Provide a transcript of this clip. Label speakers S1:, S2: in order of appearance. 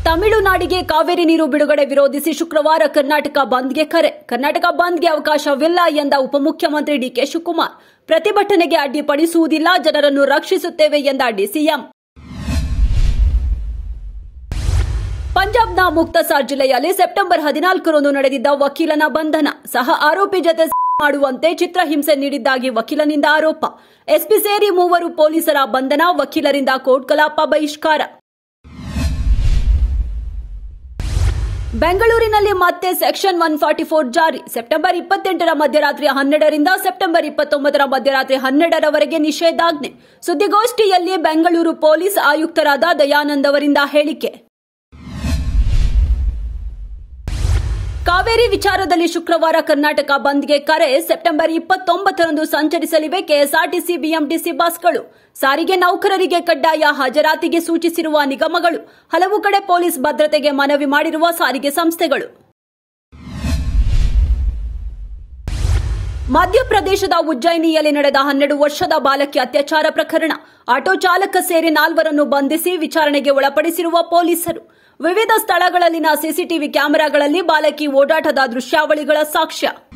S1: ತಮಿಳುನಾಡಿಗೆ ಕಾವೇರಿ ನೀರು ಬಿಡುಗಡೆ ವಿರೋಧಿಸಿ ಶುಕ್ರವಾರ ಕರ್ನಾಟಕ ಬಂದ್ಗೆ ಕರೆ ಕರ್ನಾಟಕ ಬಂದ್ಗೆ ಅವಕಾಶವಿಲ್ಲ ಎಂದ ಉಪಮುಖ್ಯಮಂತ್ರಿ ಡಿಕೆ ಶಿವಕುಮಾರ್ ಪ್ರತಿಭಟನೆಗೆ ಅಡ್ಡಿಪಡಿಸುವುದಿಲ್ಲ ಜನರನ್ನು ರಕ್ಷಿಸುತ್ತೇವೆ ಎಂದ ಡಿಸಿಎಂ ಪಂಜಾಬ್ನ ಮುಕ್ತಸಾರ್ ಜಿಲ್ಲೆಯಲ್ಲಿ ಸೆಪ್ಟೆಂಬರ್ ಹದಿನಾಲ್ಕರಂದು ನಡೆದಿದ್ದ ವಕೀಲನ ಬಂಧನ ಸಹ ಆರೋಪಿ ಜತೆ ಮಾಡುವಂತೆ ಚಿತ್ರಹಿಂಸೆ ನೀಡಿದ್ದಾಗಿ ವಕೀಲನಿಂದ ಆರೋಪ ಎಸ್ಪಿ ಸೇರಿ ಮೂವರು ಪೊಲೀಸರ ಬಂಧನ ವಕೀಲರಿಂದ ಕೋರ್ಟ್ ಕಲಾಪ ಬಹಿಷ್ಕಾರ ಬೆಂಗಳೂರಿನಲ್ಲಿ ಮತ್ತೆ ಸೆಕ್ಷನ್ ಒನ್ ಫಾರ್ಟಿ ಫೋರ್ ಜಾರಿ ಸೆಪ್ಟೆಂಬರ್ ಇಪ್ಪತ್ತೆಂಟರ ಮಧ್ಯರಾತ್ರಿ ಹನ್ನೆರಡರಿಂದ ಸೆಪ್ಟೆಂಬರ್ ಇಪ್ಪತ್ತೊಂಬತ್ತರ ಮಧ್ಯರಾತ್ರಿ ಹನ್ನೆರಡರವರೆಗೆ ನಿಷೇಧಾಜ್ಞೆ ಸುದ್ದಿಗೋಷ್ಠಿಯಲ್ಲಿ ಬೆಂಗಳೂರು ಪೊಲೀಸ್ ಆಯುಕ್ತರಾದ ದಯಾನಂದ್ ಅವರಿಂದ ಹೇಳಿಕೆ ಕಾವೇರಿ ವಿಚಾರದಲ್ಲಿ ಶುಕ್ರವಾರ ಕರ್ನಾಟಕ ಬಂದ್ಗೆ ಕರೆ ಸೆಪ್ಟೆಂಬರ್ ಇಪ್ಪತ್ತೊಂಬತ್ತರಂದು ಸಂಚರಿಸಲಿವೆ ಕೆಎಸ್ಆರ್ಟಿಸಿ ಬಿಎಂಟಿಸಿ ಬಸ್ಗಳು ಸಾರಿಗೆ ನೌಕರರಿಗೆ ಕಡ್ಡಾಯ ಹಾಜರಾತಿಗೆ ಸೂಚಿಸಿರುವ ನಿಗಮಗಳು ಹಲವು ಕಡೆ ಪೊಲೀಸ್ ಭದ್ರತೆಗೆ ಮನವಿ ಮಾಡಿರುವ ಸಾರಿಗೆ ಸಂಸ್ಥೆಗಳು ಮಧ್ಯಪ್ರದೇಶದ ಉಜ್ಜಯಿನಿಯಲ್ಲಿ ನಡೆದ ಹನ್ನೆರಡು ವರ್ಷದ ಬಾಲಕಿ ಅತ್ಯಾಚಾರ ಪ್ರಕರಣ ಆಟೋ ಚಾಲಕ ಸೇರಿ ನಾಲ್ವರನ್ನು ಬಂಧಿಸಿ ವಿಚಾರಣೆಗೆ ಒಳಪಡಿಸಿರುವ ಪೊಲೀಸರು ವಿವಿಧ ಸ್ಥಳಗಳಲ್ಲಿನ ಸಿಸಿಟಿವಿ ಕ್ಯಾಮೆರಾಗಳಲ್ಲಿ ಬಾಲಕಿ ಓಡಾಟದ ದೃಶ್ಯಾವಳಿಗಳ ಸಾಕ್ಷ್ಯ